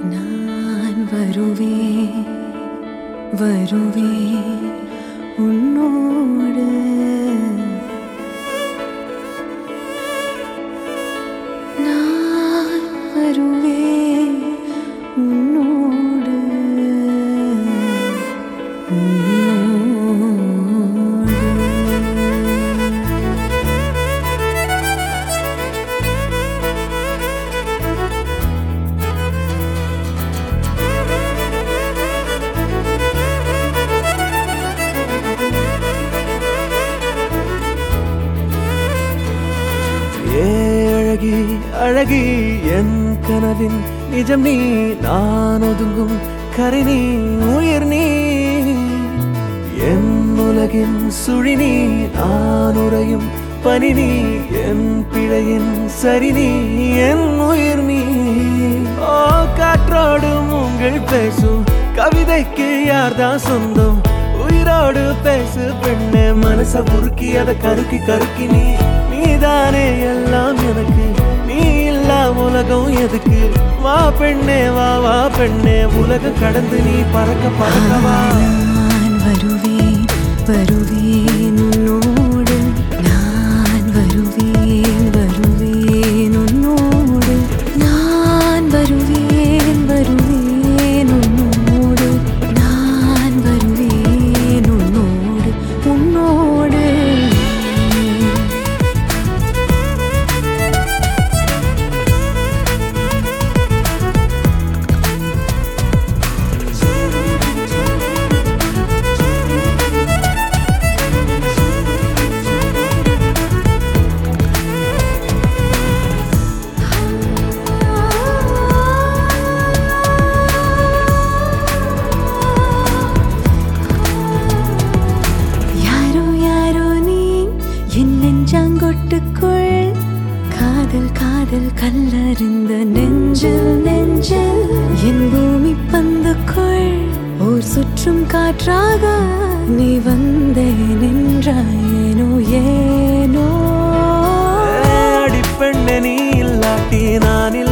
நான் வருவேன் வருவேன் உன்னோடு நான் வருவேன் உன்னோடு உன்னோடு ஏ அழகி அழகி என் கனவின் நிஜம் நீ நான் ஒதுங்கும் கரை நீ உயிர் நீ என் உலகின் சுழி நீ நான் உறையும் பனி நீ என் பிழையின் சரி நீ என் உயிர் நீ ஓ காற்றோடும் உங்கள் பேசும் கவிதைக்கு யார்தான் சொந்தம் உயிரோடு பேசு பெண்ணே மனச உருக்கி அதை கருக்கி கருக்கி நீ நீதானே எல்லாம் எனக்கு நீ இல்லா உலகம் எதுக்கு வா பெண்ணே வா வா பெண்ணே உலகம் கடந்து நீ பறக்க பறக்கவா நான் வருவேன் வருவேன் உன்னோடு நான் வருவேன் வருவேன் உன்னோடு நான் வருவேன் வருவேன் உன்னோடு நான் வருவேன் உன்னோடு உன்னோடு யாரோ யாரோ நீ என் நெஞ்சாங்கொட்டுக்குள் காதல் காதல் கல்லறிந்த நெஞ்சில் நெஞ்சில் என் பூமி பந்துக்குள் ஓர் சுற்றும் காற்றாக நீ வந்தே நின்றாயேனோ ஏனோ அடி பெண்ணே நீ இல்லாட்டி நான்